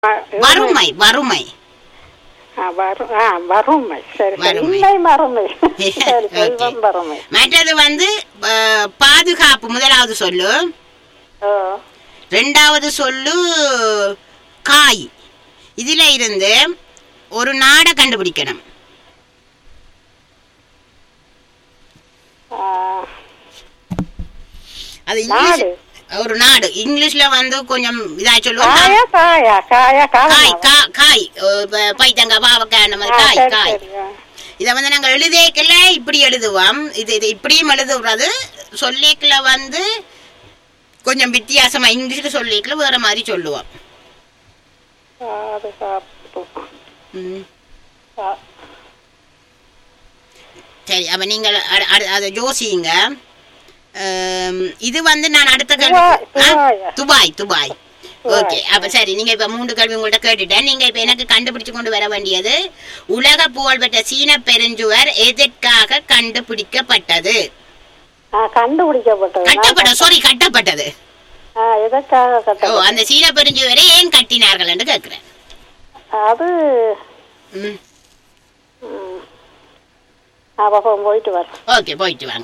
வறுமை வறுமை ஆ, வறு- ஆ, வறுமை சரி சரி வறுமை. இல்லை வறுமை சரி Okay. செல்வம் வறுமை மற்றது வந்து அஹ், பாதுகாப்பு முதலாவது சொல்லு ஓ ரெண்டாவது சொல்லு காய் இதுல இருந்து ஒரு நாடை கண்டுபிடிக்கணும் ஆ, அது இங்கிலீஷ் நாடு. ஒரு நாடு இங்கிலீஷ்ல வந்து கொஞ்சம் இதா சொல்லுவோம் காயா காயா காயா காய் காயா கா- காய் அஹ், ப- பைத்தங்காய் பாவக்காய் அந்த மாதிரி காய் சரி காய் சரி ஆ. இதை வந்து நாங்கள் எழுதேக்கல இப்படி எழுதுவோம் இது இது இப்படியும் எழுதுறது சொல்லிக்கல வந்து கொஞ்சம் வித்தியாசமா இங்கிலீஷ்ல சொல்லிக்கல வேற மாதிரி சொல்லுவோம் பாதுகாப்பு ம். ஆ, சரி அப்ப நீங்கள் அ- அ- அதை யோசிங்க அம், இது வந்து நான் அடுத்த துபாய், கேள்வி ஆ? துபாயா? Dubai Dubai Dubai. ஓகே அப்ப சரி நீங்க இப்ப மூன்று கேள்வி உங்கள்ட்ட கேட்டுட்டேன் நீங்க இப்ப எனக்கு கண்டுபிடிச்சு கொண்டு வர வேண்டியது உலக புகழ்பெற்ற சீன பெருஞ்சுவர் எதற்காக கண்டுபிடிக்கப்பட்டது ஆ, கண்டுபிடிக்கப்பட்டது கட்டப்பட்ட சாரி கட்டப்பட்டது ஆ, எதற்காக ஓ கட்டப்பட்டது அந்த சீன பெருஞ்சுவரை ஏன் கட்டினார்கள் என்று கேட்கிறேன் அது ம் ம், அப்போ போயிட்டு வரோம் ஓகே போயிட்டு வாங்க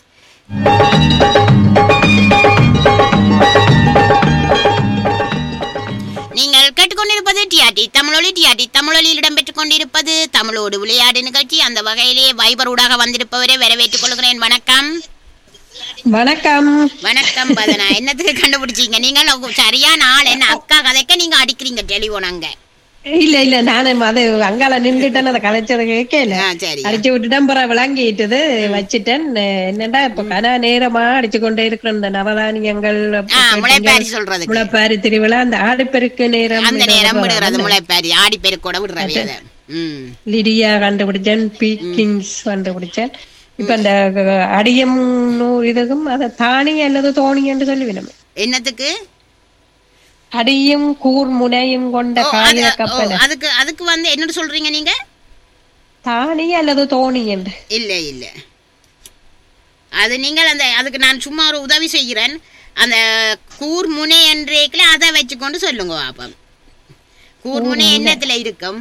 நீங்கள் கேட்டுக்கொண்டிருப்பது டிஆர்டி தமிழொலி டிஆர்டி தமிழொலியில் இடம்பெற்றுக் கொண்டிருப்பது தமிழோடு விளையாடு நிகழ்ச்சி அந்த வகையிலே வைபர் ஊடாக வந்திருப்பவரை வரவேற்றுக் கொள்கிறேன் வணக்கம் வணக்கம் வணக்கம் பதனா என்னத்துக்கு கண்டுபிடிச்சீங்க நீங்கள் சரியான ஆள் என்ன அக்கா கதைக்க நீங்க அடிக்கிறீங்க டெலிபோன் அங்க இல்ல இல்ல நானும் அது அங்கால நின்றுட்டேன் அதை கலைச்சதை கேட்கல ஆ, சரி அடிச்சு விட்டுட்டேன் பிற விளங்கிட்டது வச்சுட்டேன் அஹ் என்னடா இப்ப கன நேரமா அடிச்சு கொண்டே இருக்கிற இந்த நவதானியங்கள் ஆ முளைப்பாரி சொல்றதுக்கு முளைப்பாரி திருவிழா அந்த ஆடிப்பெருக்கு நேரம் அந்த நேரம் விடுறது முளைப்பாரி ஆடி பெருக்கோட விடுறவே அதை ம் லிடியா கண்டுபிடிச்சேன் பீக்கிங்ஸ் கண்டுபிடிச்சேன் இப்ப இந்த அஹ், அடியம் நூறு இதுக்கும் அதை தானி அல்லது தோணி என்று சொல்லுவினோம் என்னத்துக்கு அடியும் கூர் முனையும் கொண்ட ஓ, காகித அது- ஓ, கப்பல் அதுக்கு அதுக்கு வந்து என்னன்னு சொல்றீங்க நீங்க தானி அல்லது தோணி என்று இல்ல இல்ல அது நீங்கள் அந்த அதுக்கு நான் சும்மா ஒரு உதவி செய்கிறேன் அந்த கூர்முனை என்றேக்கில் அதை வச்சுக்கொண்டு சொல்லுங்க பாப்பம் கூர்முனை என்னத்துல இருக்கும்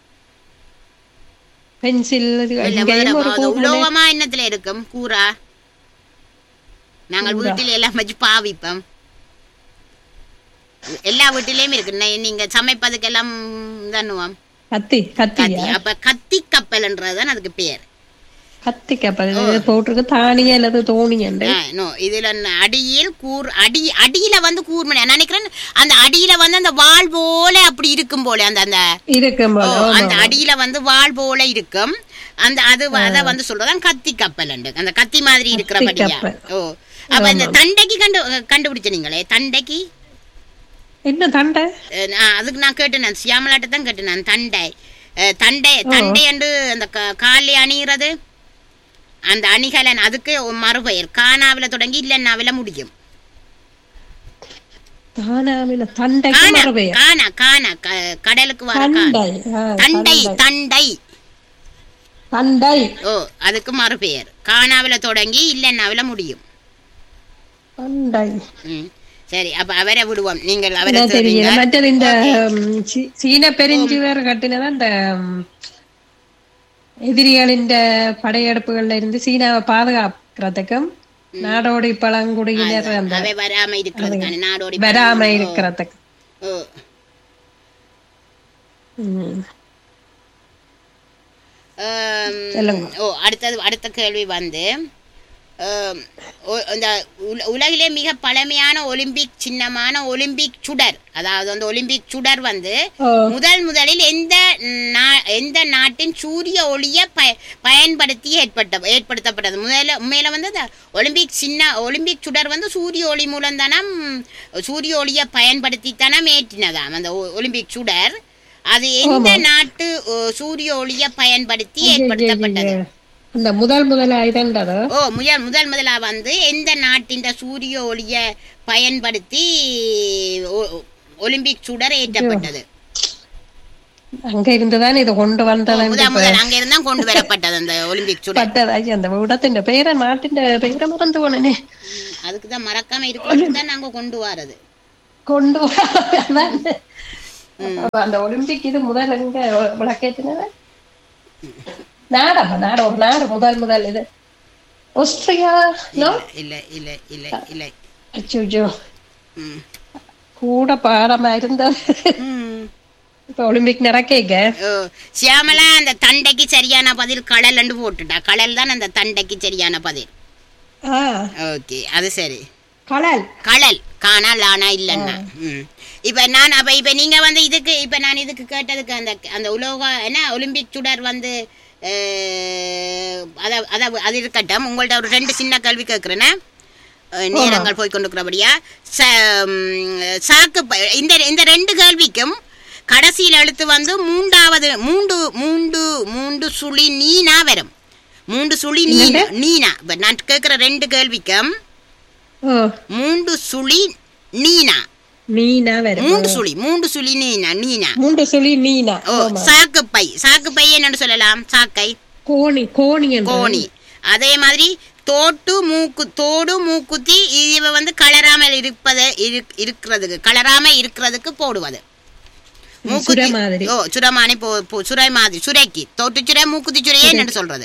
பென்சில் இல்ல வேற இங்கேயும் ஒரு அது கூர் முனை. உலோகமா என்னத்துல இருக்கும் கூரா நாங்கள் வீட்டில் எல்லாம் வச்சு பாவிப்போம் எல்லா வீட்டிலேயும் இருக்கு நெ- நீங்க சமைப்பதுக்கெல்லாம் தண்ணுவோம் கத்தி கத்தி கத்தியா அப்ப கத்தி கப்பல்ன்றதுதான் அதுக்கு பேர் கத்தி கப்பல் இது போட்டிருக்கு தானி அல்லது தோணி என்று ஆ, no, இதுல ந- அடியில் கூர் அடி அடியில வந்து கூர்மணி நான் நினைக்கிறேன் அந்த அடியில வந்து அந்த வால் போல அப்படி இருக்கும் போல அந்த அந்த இருக்கும் ஓ, போல ஆமா. அந்த அடியில வந்து வால் போல இருக்கும் அந்த அது அத வந்து சொல்றதான் கத்தி கப்பல் அந்த கத்தி மாதிரி இருக்கிறபடியா கப்பல். ஓ அப்ப இந்த தண்டைக்கு கண்டு கண்டுபிடிச்ச நீங்களே தண்டைக்கு என்ன தண்டை அஹ், நான் அதுக்கு நான் கேட்டேன் நான் சியாமலாட்ட தான் கேட்டேன் நான் தண்டை அஹ், தண்டை தண்டை என்று அந்த க- காலில் அணிகிறது அந்த அணிகலன் அதுக்கு ஒரு மறுபெயர் கானாவில தொடங்கி இல்லைன்னாவில முடியும் தானாவில தண்டைக்கு கானா மறுபெயர் கானா கானா க- கடலுக்கு வர கானா தண்டை ஆ, தண்டை தண்டை. தண்டை தண்டை ஓ அதுக்கு மறுபெயர் கானாவில தொடங்கி இல்லைன்னாவில முடியும் தண்டை ம் சரி அப்ப அவரை விடுவோம் நீங்கள் அவரை என்ன தெரியல தேடுங்க. மற்றது இந்த ம், சீ- சீன பெருஞ்சுவர் கட்டினதா இந்த ம், எதிரிகளின் படையெடுப்புகள்ல இருந்து சீனாவை பாதுகாக்கிறதுக்கும் நாடோடி பழங்குடியினர் அந்த அவை வராம இருக்கிறதுக்கான நாடோடி வராம இருக்கிறதுக்கு ஓ ம். ஆம், சொல்லுங்க. ஓ அடுத்தது அடுத்த கேள்வி வந்து ஆம், ஒ- இந்த உல- உலகிலே மிக பழமையான ஒலிம்பிக் சின்னமான ஒலிம்பிக் சுடர் அதாவது அந்த ஒலிம்பிக் சுடர் வந்து ஓ, முதல் முதலில் எந்த நா- எந்த நாட்டின் சூரிய ஒளியை ப பயன்படுத்தி ஏற்பட்ட ஏற்படுத்தப்பட்டது முதல்ல உண்மையில வந்து அந்த ஒலிம்பிக் சின்ன ஒலிம்பிக் சுடர் வந்து சூரிய ஒளி மூலம் தானம் சூரிய ஒளியை பயன்படுத்தி தானம் ஏற்றினதாம் அந்த ஒ- ஒலிம்பிக் சுடர் அது எந்த நாட்டு ஓ, சூரிய ஒளியை பயன்படுத்தி ஏற்படுத்தப்பட்டது இந்த முதல் முதல் இதண்டது ஓ முதல் முதல் முதலா வந்து எந்த நாட்டின் சூரிய ஒளியை பயன்படுத்தி ஒ- ஒலிம்பிக் சுடர் ஏற்றப்பட்டது அங்க இருந்துதான் இதை கொண்டு வந்தது முதல் முதல் அங்க இருந்தா கொண்டு வரப்பட்டது அந்த ஒலிம்பிக் சுடர் பட்டதாகி அந்த இடத்தின் பெயரை நாட்டின் பெயரை மறந்து போனேனே அதுக்கு தான் மறக்காம இருக்கிறதுக்கு தான் நாங்க கொண்டு வரது கொண்டு வ- அதான் அப்ப அந்த ஒலிம்பிக் இது முதல் எங்க விளக்கேற்றினது நாடா நாடு ஒரு நாடு முதல் முதல் இது ஆஸ்திரியா நோ இல்ல இல்ல இல்ல இல்ல அச்சோ ம். கூட பாடமா இருந்தது ம். இப்ப ஒலிம்பிக் நடக்கேங்க ஓ, சியாமலா அந்த தண்டைக்கு சரியான பதில் கடல்ண்டு போட்டுட்டா கடல் தான் அந்த தண்டைக்கு சரியான பதில் ஆ ஓகே அது சரி கடல் கடல் காணால் ஆனா இல்லைன்னா ம் இப்போ நான் அப்போ இப்போ நீங்கள் வந்து இதுக்கு இப்போ நான் இதுக்கு கேட்டதுக்கு அந்த அந்த உலோக என்ன ஒலிம்பிக் சுடர் வந்து அஹ், அத அத அது இருக்கட்டும் உங்கள்ட்ட ஒரு ரெண்டு சின்ன கேள்வி கேட்குறேன்னா நேரங்கள் போய் கொண்டிருக்கிறபடியா ச ம், சாக்கு ப- இந்த இந்த ரெண்டு கேள்விக்கும் கடைசியில் எழுத்து வந்து மூன்றாவது மூன்று மூன்று மூன்று சுழி நீனா வரும் மூன்று சுழி நீனா நீனா இப்போ நான் கேட்குற ரெண்டு கேள்விக்கும் ஓ மூன்று சுழி நீனா மீனா வரும் மூன்று சுழி மூன்று சுழி நீனா நீனா மூன்று சொல்லி மீனா ஓ சாக்கு பை சாக்கு பை என்னன்னு சொல்லலாம் சாக்கை கோணி கோணி என்று கோணி அதே மாதிரி தோட்டு மூக்கு தோடு மூக்குத்தி இவ வந்து கலராமல் இருப்பது இரு- இருக்கிறதுக்கு கலராம இருக்கிறதுக்கு போடுவது சுரை மாதிரி. ஓ சுரமானி போ போ- சுரை மாதிரி சுரைக்கு தோட்டு சுரை மூக்குத்தி சுரையே என்னன்னு சொல்றது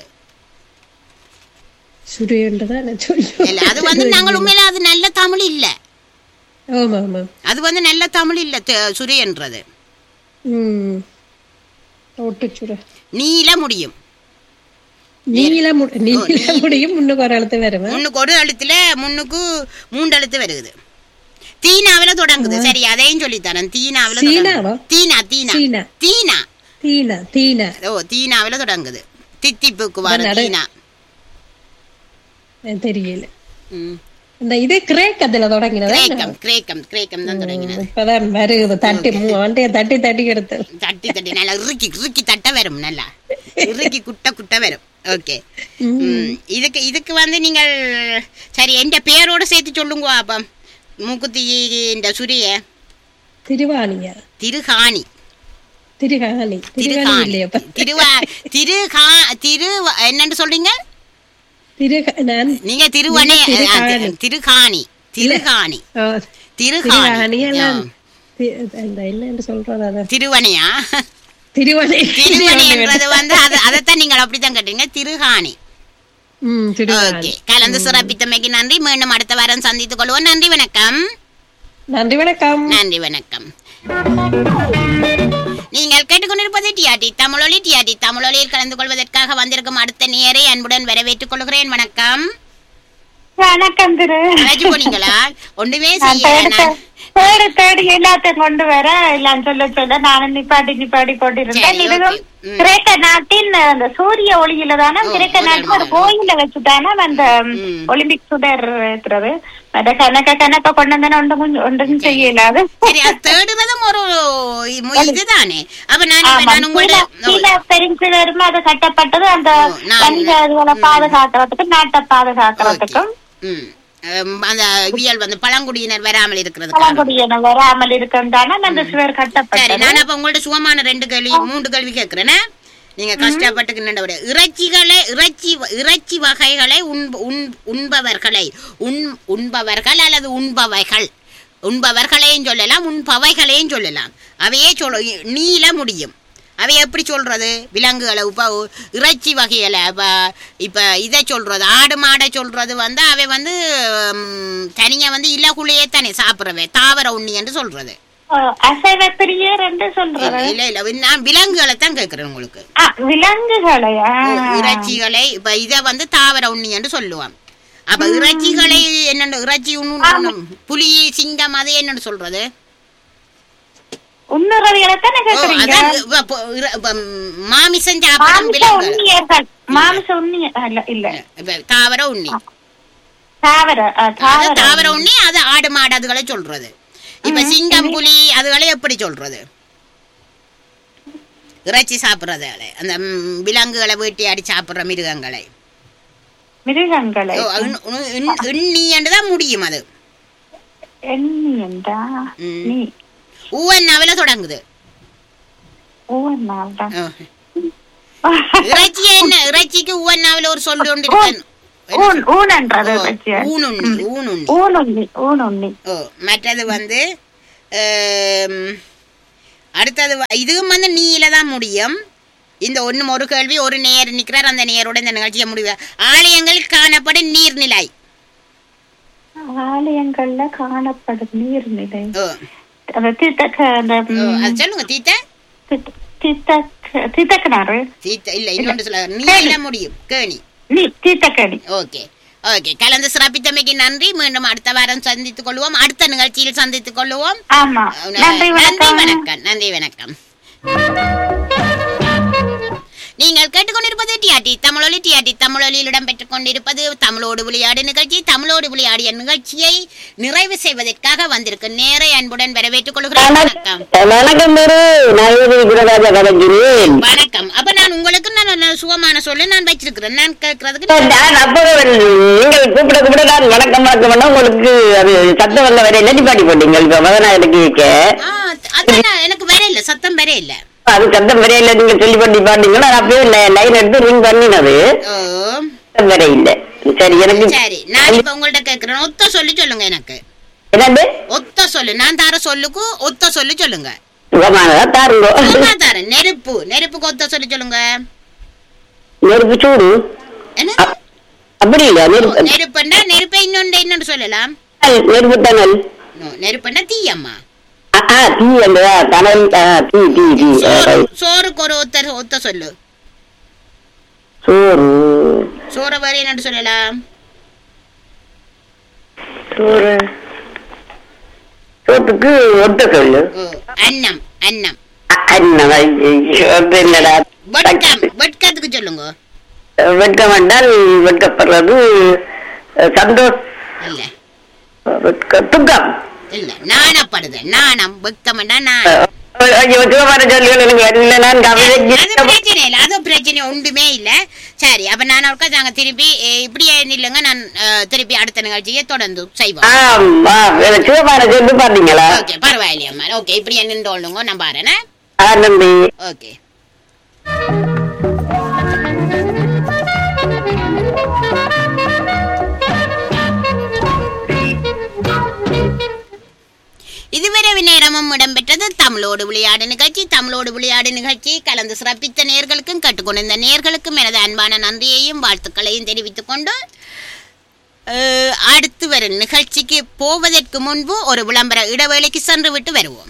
சுரியன்றதா நான் சொல்லுவேன் இல்ல அது வந்து நாங்கள் உண்மையில அது நல்ல தமிழ் இல்ல ஆமா ஆமா அது வந்து நல்ல தமிழ் இல்ல த- சுரைன்றது ம் ஒட்டுச்சுர நீல முடியும் நீல மு- நீல முடியும் முன்னுக்கு ஒரு எழுத்து வருமா முன்னுக்கு ஒரு எழுத்துல முன்னுக்கு மூன்று எழுத்து வருது தீனாவில தொடங்குது சரி அதையும் சொல்லித்தரேன் தீனாவில சீனாவா? தொடங்குது. தீனா தீனா சீனா தீனா தீனா தீனா ஓ தீனாவில தொடங்குது தித்திப்புக்கு வர நட- தீனா எனக்கு தெரியல ம். இந்த இது கிரேக்கத்துல தொடங்கினதா கிரேக்கம் கிரேக்கம் கிரேக்கம் தான் தொடங்கினது இப்பதான் வருது தட்டி மூ- மண்டைய தட்டி தட்டி எடுத்து தட்டி தட்டி நல்லா இறுக்கி இறுக்கி தட்ட வரும் நல்லா இறுக்கி குட்ட குட்ட வரும் ஓகே இதுக்கு இதுக்கு வந்து நீங்கள் சரி எந்த பேரோட சேர்த்து சொல்லுங்க அப்ப மூக்குத்தி இந்த சுரிய திருவாணியா திருகாணி திருகாணி திருகாணி திருகாணி இல்லையப்ப திருவா திருகா திரு என்னன்னு சொல்றீங்க திருக நான் நீங்க திருவனே இல்ல, திருகாணி. திருகாணி திருகாணி ஆ, திருகாணி திருகாணி எல்லாம் ஆ. தி- அந்த என்னன்னு சொல்றது அத திருவனையா திருவணை திருவனைன்றது வந்து அது அதைத்தான் நீங்கள் அப்படித்தான் கேட்டீங்க திருகாணி ம் திருவாணி ஓகே கலந்து சிறப்பித்தமைக்கு நன்றி மீண்டும் அடுத்த வாரம் சந்தித்துக் கொள்வோம் நன்றி வணக்கம் நன்றி வணக்கம் நன்றி வணக்கம் நீங்கள் கேட்டுக்கொண்டிருப்பது டிஆர்டி தமிழொலி டிஆர்டி தமிழொலியில் கலந்து கொள்வதற்காக வந்திருக்கும் அடுத்த நேரை அன்புடன் வரவேற்றுக் கொள்கிறேன் வணக்கம் வணக்கம் திரு அழைச்சு போனீங்களா ஒன்றுமே நான் செய்யல தேடி நான் தேடி தேடி எல்லாத்தையும் கொண்டு வர எல்லாம் சொல்ல சொல்ல நானும் நிப்பாட்டி நிப்பாட்டி போட்டிருந்தேன் சரி, இதுவும் okay. ம். கிரேக்க நாட்டின் அந்த சூரிய ஒளியில தானே ஓ, கிரேக்க முதல் நாட்டில் ஒரு முதல். கோயில வச்சுதானே அந்த ம். ஒலிம்பிக் சுடர் இருக்கிறது அத கணக்க கணக்க கொண்டு வந்தேன் ஒன்றும் ஒன்றும் செய்யல அது சரி அது தேடுவதும் ஒரு மு- இதுதானே அப்ப நான் இப்ப ஆமா, நான் உங்களோட கீழே- கீழே பெருஞ்சிலருமே அது கட்டப்பட்டது அந்த ஓ, நான் வணிக இதுகளை பாதுகாக்கிறதுக்கு நாட்டை பாதுகாக்கிறதுக்கும் ம் அம், அந்த இவியல் வந்து பழங்குடியினர் வராமல் இருக்கிறதுக்காக பழங்குடியின வராமல் இருக்கின்றான அந்த சுவர் சரி கட்டப்பட்டது நான் அப்ப உங்கள்ட்ட சுகமான ரெண்டு கேள்வி மூன்று கேள்வி கேட்கிறேனே நீங்க கஷ்டப்பட்டுக்கின்ற விட இறைச்சிகளை இறைச்சி வ- இறைச்சி வகைகளை உண்ப- உண்- உண்பவர்களை உண் உண்பவர்கள் அல்லது உண்பவைகள் உண்பவர்களையும் சொல்லலாம் உண்பவைகளையும் சொல்லலாம் அவையே சொல்ல நீள முடியும் அவை எப்படி சொல்றது விலங்குகளை இப்போ இறைச்சி வகைகளை இப்போ இப்போ இதை சொல்றது ஆடு மாடை சொல்றது வந்து அவை வந்து தனியாக வந்து இலகுலையே தானே சாப்பிட்றவை தாவர உண்ணி என்று சொல்றது அசைவ பிரியர் என்று சொல்றது இல்ல இல்ல நான் விலங்குகளை தான் கேட்கிறேன் உங்களுக்கு ஆ, விலங்குகளையா இறைச்சிகளை இப்ப இத வந்து தாவர உண்ணி என்று சொல்லுவான் அப்ப இறைச்சிகளை என்னென்ன இறைச்சி உண்ணும் புலி சிங்கம் அது என்னன்னு சொல்றது உன்னுறவிகளை தானே ஓ, கேக்குறீங்க அதான் இப்ப பொ- இற- இப்ப மாமிசம் சாப்பிடும் மாமிச விலங்குகள் உண்ணியர்கள் மாமிச உண்ணிய இல்ல இல்ல இப்ப தாவர உண்ணி தாவர ஆ, அது தாவர தாவர உண்ணி அது ஆடு மாடு அதுகளை சொல்றது இப்ப சிங்கம் புலி அதுகளை எப்படி சொல்றது இறைச்சி சாப்பிடுறது அந்த ம், விலங்குகளை வேட்டையாடி சாப்பிடுற மிருகங்களை மிருகங்களை ஓ, இன்- இன்- இன்- எண்ணி என்றுதான் முடியும் அது எண்ணி என்றா ம். நீ ஊவன்னாவில தொடங்குது ஓ நான் ஓ. இறைச்சி என்ன இறைச்சிக்கு ஊவன்னாவில ஒரு சொல்லு ஒன்று இருக்கு ஊன் ஊனன்றது ஓ, பற்றிய ஊனுண்ணி ஊனுண்ணி ஊனுண்ணி ஊனுண்ணி ஓ மற்றது வந்து ஆம், அடுத்தது வ- இதுவும் வந்து நீல தான் முடியும் இந்த ஒன்றும் ஒரு கேள்வி ஒரு நேர் நிற்கிறார் அந்த நேரோட இந்த நிகழ்ச்சியை முடிவு ஆலயங்கள் காணப்படும் நீர்நிலை ஆலயங்கள்ல காணப்படும் நீர்நிலை ஓ அந்த தீர்த்தக்க அந்த ஓ, அது சொல்லுங்க தீத்த தீர்த்தக்க தீர்த்தக்கிணறு தீத்த இல்ல இன்னொன்று சொல்ல நீல முடியும் கேணி நீ தீர்த்தக்கடி ஓகே ஓகே கலந்து சிறப்பித்தமைக்கு நன்றி மீண்டும் அடுத்த வாரம் சந்தித்துக் கொள்வோம் அடுத்த நிகழ்ச்சியில் சந்தித்துக் கொள்வோம் ஆமா நன்றி நன்றி வணக்கம் வணக்கம் நன்றி வணக்கம் நீங்கள் கேட்டுக்கொண்டிருப்பது டிஆர்டி தமிழொலி டிஆர்டி தமிழொலியில் இடம்பெற்றுக் கொண்டிருப்பது தமிழோடு விளையாடு நிகழ்ச்சி தமிழோடு விளையாடிய நிகழ்ச்சியை நிறைவு செய்வதற்காக வந்திருக்கும் நேரை அன்புடன் வரவேற்றுக் கொள்கிறேன் வணக்கம் வணக்கம் திரு நவீன குணராஜா கலைஞரேன் வணக்கம் அப்ப நான் உங்களுக்கு நான் நல்ல சுகமான சொல்லு நான் வச்சிருக்கிறேன் நான் கேட்கறதுக்கு நான் அப்பவே நீங்கள் கூப்பிட கூப்பிட நான் வணக்கம் வணக்கம் பண்ண உங்களுக்கு அது சத்தம் வந்த வரையில நிப்பாட்டி போட்டீங்க இப்ப மதநாயகனுக்கு கேட்க ஆ, அதான் நான் எனக்கு வர இல்ல சத்தம் வர இல்ல அது சத்தம் வரையில நீங்க சொல்லி பண்ணி பாட்டீங்க நான் அப்பவே லைன் எடுத்து ரிங் பண்ணினது ஓ சத்தம் வரை இல்ல சரி எனக்கு சரி நான் இப்ப உங்கள்ட்ட கேக்குறேன் ஒத்த சொல்லி சொல்லுங்க எனக்கு என்னது ஒத்த சொல்லு நான் தர சொல்லுக்கு ஒத்த சொல்லி சொல்லுங்க சுகமானதா தாருங்க நான் தரேன் நெருப்பு நெருப்புக்கு ஒத்த சொல்லி சொல்லுங்க நெருப்பு சூடு என்ன அ- அப்படி இல்ல நெருப்பு நெருப்புண்டா நெருப்பை இன்னொன்று இன்னொன்று சொல்லலாம் நெருப்பு தணல் நோ, நெருப்புண்டா தீயம்மா ஆ, ஆ, தீ அந்த தணல் ஆ, தீ தீ தீ ஆ, சோறு right. சோறுக்கு ஒரு ஒத்த ஒத்த சொல்லு சோறு சோறை வேற என்னன்னு சொல்லலாம் சோறு சோத்துக்கு ஒட்ட சொல்லு ஓ அன்னம் அன்னம் அ- அண்ணன் ஐயோ, அது என்னடா வெட்கம் வெட்கத்துக்கு சொல்லுங்க வெட்கம் என்றால் வெட்கப்படுறது அஹ், சந்தோஷ் இல்ல வெட்க துக்கம் இல்ல நாணப்படுது நாணம் வெட்கம்டா நான் அஹ், ஐயோ சிவபார சொல்லிகள் எனக்கு வரல நான் அது கவிதை பிரச்சனை இல்ல அது பிரச்சனை ஒன்றுமே இல்ல சரி அப்ப நான் ஒருக்கா நாங்க திருப்பி eh, இப்படியே நில்லுங்க நான் eh, திருப்பி அடுத்த நிகழ்ச்சியை தொடர்ந்து செய்வோம் ஆமா சிவபார சொல்லி பாத்தீங்களா ஓகே பரவாயில்லையம்மா ஓகே இப்படி நின்று கொள்ளுங்க நான் பாருங்க ஆனந்தி ஓகே இதுவரை நேரமும் இடம்பெற்றது தமிழோடு விளையாடு நிகழ்ச்சி தமிழோடு விளையாடு நிகழ்ச்சி கலந்து சிறப்பித்த நேர்களுக்கும் கற்றுக்கொண்டிருந்த நேர்களுக்கும் எனது அன்பான நன்றியையும் வாழ்த்துக்களையும் தெரிவித்துக் கொண்டு அஹ், அடுத்து வரும் நிகழ்ச்சிக்கு போவதற்கு முன்பு ஒரு விளம்பர இடைவேளைக்கு சென்று விட்டு வருவோம்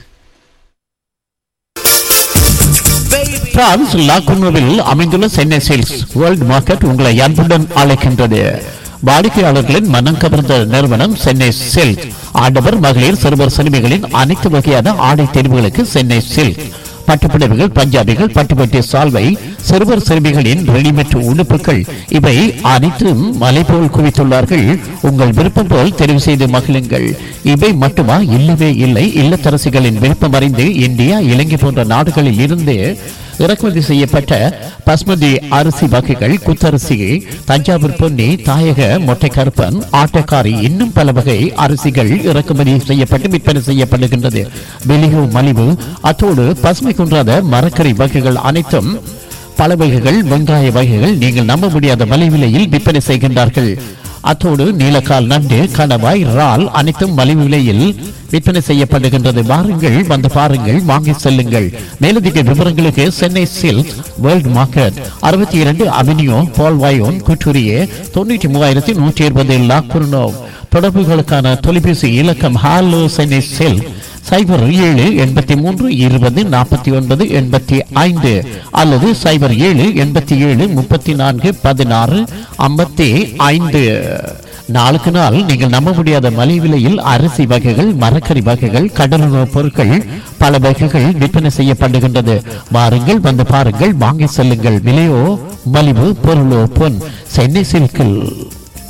பிரான்ஸ் லாகுனோவில் அமைந்துள்ள சென்னை சேல்ஸ் வேர்ல்ட் மார்க்கெட் உங்களை அன்புடன் அழைக்கின்றது வாடிக்கையாளர்களின் மனம் கவர்ந்த நிறுவனம் சென்னை சில்க் ஆடவர் மகளிர் சிறுவர் சிறுமிகளின் அனைத்து வகையான ஆடை தெரிவுகளுக்கு சென்னை சில்க் பட்டுப்புடவைகள் பஞ்சாபிகள் பட்டுப்பட்டி சால்வை சிறுவர் சிறுமிகளின் ரெடிமேட் உடுப்புகள் இவை அனைத்தும் மலை போல் குவித்துள்ளார்கள் உங்கள் விருப்பம் போல் தெரிவு செய்து மகிழுங்கள் இவை மட்டுமா இல்லவே இல்லை இல்லத்தரசிகளின் விருப்பம் அறிந்து இந்தியா இலங்கை போன்ற நாடுகளில் இருந்து இறக்குமதி செய்யப்பட்ட பஸ்மதி அரிசி வகைகள் குத்தரிசி தஞ்சாவூர் பொன்னி தாயக மொட்டைக்கருப்பன் ஆட்டக்காரி இன்னும் பல வகை அரிசிகள் இறக்குமதி செய்யப்பட்டு விற்பனை செய்யப்படுகின்றது வெளியோ மலிவு அத்தோடு பசுமை குன்றாத மரக்கறி வகைகள் அனைத்தும் பல வகைகள் வெங்காய வகைகள் நீங்கள் நம்ப முடியாத மலை விலையில் விற்பனை செய்கின்றார்கள் அத்தோடு நீலக்கால் நண்டு கணவாய் இறால் அனைத்தும் மலிவு விலையில் விற்பனை செய்யப்படுகின்றது வாருங்கள் வந்து பாருங்கள் வாங்கி செல்லுங்கள் மேலதிக விவரங்களுக்கு சென்னை சில்க் வேர்ல்ட் மார்க்கெட் அறுபத்தி இரண்டு அவென்யூ பால்வாயோன் குற்றூரியே தொண்ணூற்றி மூவாயிரத்தி நூற்றி இருபது லாக்குர்னோ தொடர்புகளுக்கான தொலைபேசி இலக்கம் ஹாலோ சென்னை சில்க் சைபர் ஏழு எண்பத்தி மூன்று இருபது நாற்பத்தி ஒன்பது எண்பத்தி ஐந்து அல்லது சைபர் ஏழு எண்பத்தி ஏழு முப்பத்தி நான்கு பதினாறு ஐம்பத்தி ஐந்து நாளுக்கு நாள் நீங்கள் நம்ப முடியாத மலை விலையில் அரிசி வகைகள் மரக்கறி வகைகள் கடலுணவுப் பொருட்கள் பல வகைகள் விற்பனை செய்யப்படுகின்றது வாருங்கள் வந்து பாருங்கள் வாங்கி செல்லுங்கள் விலையோ மலிவு பொருளோ பொன் சென்னை சில்கில்